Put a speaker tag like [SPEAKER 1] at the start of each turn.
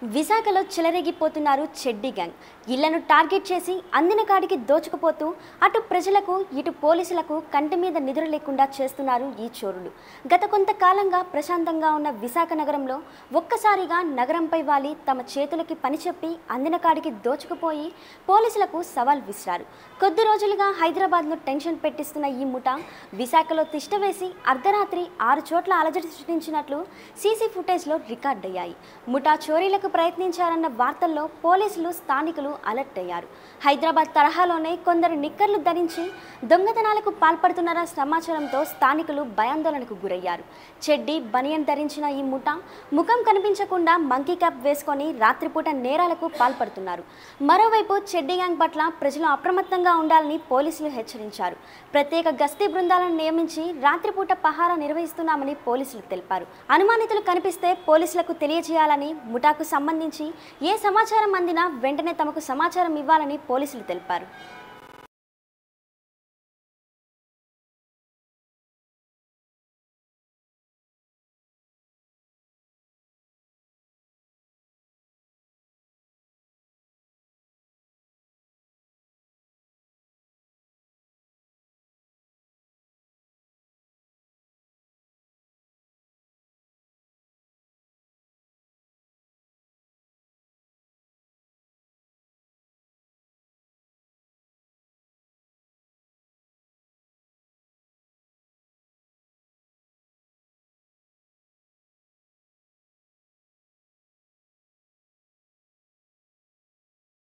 [SPEAKER 1] విశాఖలో చెలరేగిపోతున్నారు చెడ్డీ గ్యాంగ్ ఇళ్లను టార్గెట్ చేసి అందిన కాడికి దోచుకుపోతూ అటు ప్రజలకు ఇటు పోలీసులకు కంటి మీద నిద్ర లేకుండా చేస్తున్నారు ఈ చోరులు గత కొంతకాలంగా ప్రశాంతంగా ఉన్న విశాఖ నగరంలో ఒక్కసారిగా నగరంపై వాలి తమ చేతులకి పని చెప్పి అందిన కాడికి దోచుకుపోయి పోలీసులకు సవాల్ విసిరారు కొద్ది రోజులుగా హైదరాబాద్లో టెన్షన్ పెట్టిస్తున్న ఈ ముఠా విశాఖలో తిష్టవేసి అర్ధరాత్రి ఆరు చోట్ల అలజడి సృష్టించినట్లు సీసీ ఫుటేజ్లో రికార్డ్ అయ్యాయి ముఠా చోరీలకు ప్రయత్నించారన్న వార్తల్లో పోలీసులు స్థానికులు అలర్ట్ అయ్యారు హైదరాబాద్ తరహాలోనే కొందరు నిక్కర్లు ధరించి దొంగతనాలకు పాల్పడుతున్నారన్న సమాచారంతో స్థానికులు భయాందోళనకు గురయ్యారు చెడ్డి బనియన్ ధరించిన ఈ ముఠా ముఖం కనిపించకుండా మంకీ క్యాప్ వేసుకొని రాత్రిపూట నేరాలకు పాల్పడుతున్నారు మరోవైపు చెడ్డి గ్యాంగ్ పట్ల ప్రజలు అప్రమత్తంగా ఉండాలని పోలీసులు హెచ్చరించారు ప్రత్యేక గస్తీ బృందాలను నియమించి రాత్రిపూట పహారా నిర్వహిస్తున్నామని పోలీసులు తెలిపారు అనుమానితులు కనిపిస్తే పోలీసులకు తెలియజేయాలని ముఠాకు సంబంధించి ఏ సమాచారం అందినా వెంటనే తమకు సమాచారం ఇవ్వాలని పోలీసులు తెలిపారు